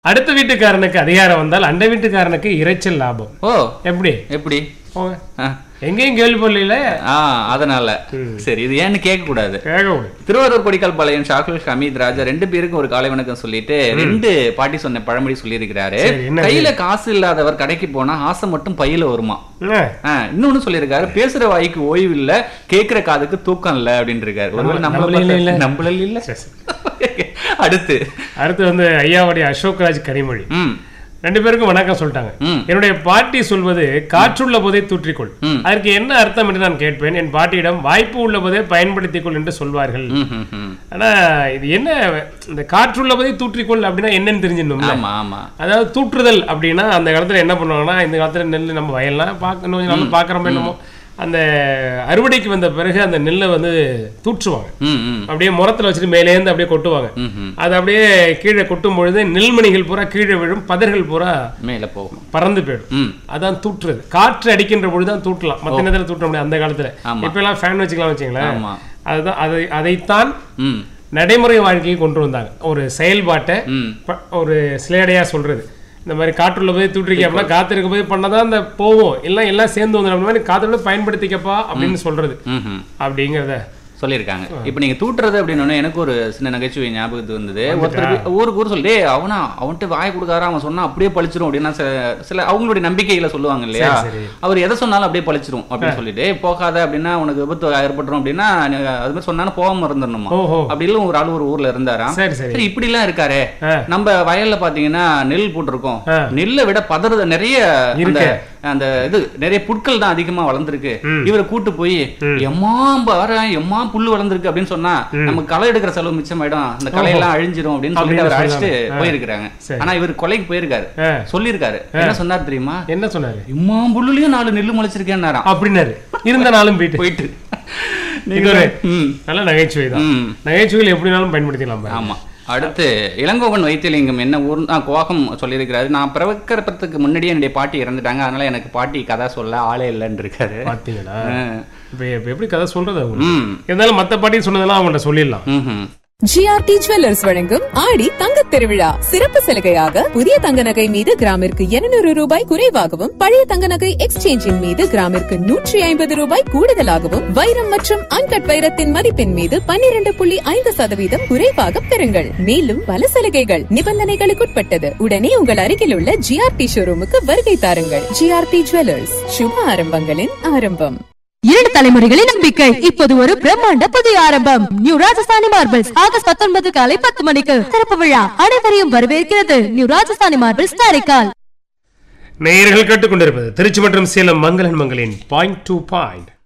அடுத்த வீட்டுக்காரனுக்கு அதிகாரம் வந்தால் அந்த வீட்டுக்காரனுக்கு இரைச்சல் லாபம் ஓ எப்படி எப்படி போங்க ஆ. எங்கேயும் கேள்விப்படல ஆ அதனால சரி இது ஏன்னு கேட்க கூடாது கேட்க விடு. திருவாரூர் கொடிக்கால் பாளையம் ஷாகுல் ஹமீத் ராஜா ரெண்டு பேருக்கும் ஒரு காலை வணக்கம் சொல்லிட்டு ரெண்டு பாட்டி சொன்ன பழமொழி சொல்லியிருக்கிறாரு சரி, என்ன கையில காசு இல்லாதவர் கடைக்கு போனா ஆசை மட்டும் பையில வருமா என்ன? ஆ, இன்னொன்னு சொல்லியிருக்காரு பேசுற வாய்க்கு ஓய்வு இல்ல கேக்குற காதுக்கு தூக்கம் இல்ல அப்படின்னு இருக்காரு ஒருவேளை நம்மள நம்மள இல்ல, இல்ல. நம்மள இல்ல சரி, சரி. அடுத்து அடுத்து வந்து ஐயாவுடைய அசோக்ராஜ் கனிமொழி ம் ரெண்டு பேருக்கும் வணக்கம் சொல்லிட்டாங்க ம். என்னுடைய பாட்டி சொல்வது காற்றுள்ள போதே தூற்றிக்கொள் ம். அதற்கு என்ன அர்த்தம் என்று நான் கேட்பேன் என் பாட்டியிடம் வாய்ப்பு உள்ள போதே பயன்படுத்திக் கொள் என்று சொல்வார்கள் ம், ம், ம். ஆனா இது என்ன இந்த காற்றுள்ள போதே தூற்றிக்கொள் அப்படின்னா என்னன்னு தெரிஞ்சிடணும்ல ஆமா ஆமா அதாவது தூற்றுதல் அப்படின்னா அந்த காலத்துல என்ன பண்ணுவாங்கன்னா இந்த காலத்துல நெல் நம்ம வயல்லாம் பார்க்க கொஞ்சம் நல்லா பார்க்குறோமோ என்னமோ அந்த அறுவடைக்கு வந்த பிறகு அந்த நெல்லை வந்து தூற்றுவாங்க ம் ம் அப்படியே முரத்துல வச்சுட்டு மேலேருந்து அப்படியே கொட்டுவாங்க ம், ம். அது அப்படியே கீழே கொட்டும் பொழுது நெல்மணிகள் பூரா கீழே விழும் பதர்கள் பூரா மேல போகும் பறந்து போயிடும் ம் அதான் தூற்றுறது காற்று அடிக்கின்ற பொழுது தான் தூட்டலாம் மற்ற நேரத்தில் தூட்ட முடியாது அந்த காலத்துல ஆமா. இப்ப எல்லாம் ஃபேன் வச்சுக்கலாம் வச்சுங்களேன் ஆமா அதுதான் அதை அதைத்தான் ம் நடைமுறை வாழ்க்கையை கொண்டு வந்தாங்க ஒரு செயல்பாட்டை ம் ப- ஒரு சிலேடையா சொல்றது இந்த மாதிரி காற்றுள்ள போய் தூற்றிக்க அப்படின்னா காத்து இருக்க போய் பண்ணாதான் அந்த போவோம் எல்லாம் எல்லாம் சேர்ந்து வந்துடும் அந்த மாதிரி காற்றுள்ள பயன்படுத்திக்கப்பா அப்படின்னு சொல்றது ம் ம் அப்படிங்கிறத சொல்லியிருக்காங்க இப்போ நீங்க தூட்டுறது அப்படின்னு எனக்கு ஒரு சின்ன நகைச்சுவை ஞாபகத்துக்கு வந்தது ஒருத்தர் வீ- ஊருக்கு ஊர் சொல்லி "டேய், அவனா அவன்கிட்ட வாய் கொடுக்காரா அவன் சொன்னா அப்படியே பழிச்சிரும் அப்படின்னா சில- சில அவங்களுடைய நம்பிக்கைகளை சொல்லுவாங்க இல்லையா சரி, சரி. அவர் எதை சொன்னாலும் அப்படியே பழிச்சிரும் அப்படின்னு சொல்லிட்டு "ஏய், போகாத அப்படின்னா உனக்கு விபத்து ஏற்பட்டுரும் அப்படின்னா நீ அது மாதிரி சொன்னாலும் போகாம இருந்துடணுமா ஓஹோ அப்படி இல்லை ஒரு ஆள் ஒரு ஊர்ல இருந்தாராம் சரி சரி சரி இப்படி எல்லாம் இருக்காரே ஆ. நம்ம வயல்ல பாத்தீங்கன்னா நெல் போட்டிருக்கோம் ஆ. நெல்லை விட பதறது நிறைய அந்த இருக்கு. அந்த இது நிறைய புட்கள் தான் அதிகமா வளர்ந்துருக்கு ம். இவரை கூட்டு போய் எம்மா பாரு எம்மா புல்லு வளர்ந்துருக்கு அப்படின்னு சொன்னா நமக்கு களை எடுக்கிற செலவு மிச்சமாயிடும் அந்த களையெல்லாம் அழிஞ்சிரும் அப்படின்னு சொல்லிட்டு அவர் அப்படின்னு அழைச்சிட்டு சொன்னாங்க. ஆ. போயிருக்கிறாங்க சரி. ஆனா இவர் கொலைக்கு போயிருக்காரு ஆ. சொல்லியிருக்காரு என்ன சொன்னார் தெரியுமா என்ன சொன்னாரு இம்மா புல்லுலயும் நாலு நெல்லு முளைச்சிருக்கேன்னாராம் அப்படின்னாரு இருந்த நாளும் போயிட்டு போயிட்டு இது ஒரு ம் நல்ல நகைச்சுவை தான் ம் நகைச்சுவைகள் எப்படினாலும் பயன்படுத்திக்கலாம் பாருங்க. ஆமா அடுத்து இளங்கோவன் வைத்தியலிங்கம் என்ன ஊர் ஆ, கோகம் சொல்லியிருக்கிறாரு நான் பிறக்கிறதுக்கு முன்னாடியே என்னுடைய பாட்டி இறந்துட்டாங்க அதனால எனக்கு பாட்டி கதை சொல்ல ஆளே இல்லைன்னு இருக்காரு பாத்தீங்களா ஆ. இப்ப இப்ப எப்படி கதை சொல்றது அவங்க ம் இருந்தாலும் மத்த பாட்டி சொன்னதெல்லாம் அவங்கள்ட்ட சொல்லிடலாம் ம்ஹும். ஜிஆர்டி ஜுவல்லர்ஸ் வழங்கும் ஆடி தங்கத் திருவிழா சிறப்பு சலுகையாக புதிய தங்க நகை மீது கிராமிற்கு 200 ரூபாய் குறைவாகவும் பழைய தங்க நகை எக்ஸ்சேஞ்சின் மீது கிராமிற்கு நூற்றி ஐம்பது ரூபாய் கூடுதலாகவும் வைரம் மற்றும் அன்கட் வைரத்தின் மதிப்பின் மீது 12.5% புள்ளி ஐந்து சதவீதம் குறைவாக பெறுங்கள் மேலும் பல சலுகைகள் நிபந்தனைகளுக்குட்பட்டது உடனே உங்கள் அருகில் உள்ள ஜிஆர்டி ஷோரூமுக்கு வருகை தாருங்கள் ஜிஆர்டி ஜுவல்லர்ஸ் சுப ஆரம்பங்களின் ஆரம்பம் இரண்டு தலைமுறைகளின் நம்பிக்கை இப்போது ஒரு பிரம்மாண்ட புதிய ஆரம்பம் நியூ ராஜஸ்தானி மார்பிள்ஸ் ஆகஸ்ட் பத்தொன்பது காலை பத்து மணிக்கு திறப்பு விழா அனைவரையும் வரவேற்கிறது நியூ ராஜஸ்தானி மார்பிள்ஸ் காரைக்கால் நேயர்கள் கேட்டுக்கொண்டிருப்பது திருச்சி மற்றும் சேலம் மங்களன் மங்களின் பாயிண்ட் டு பாயிண்ட்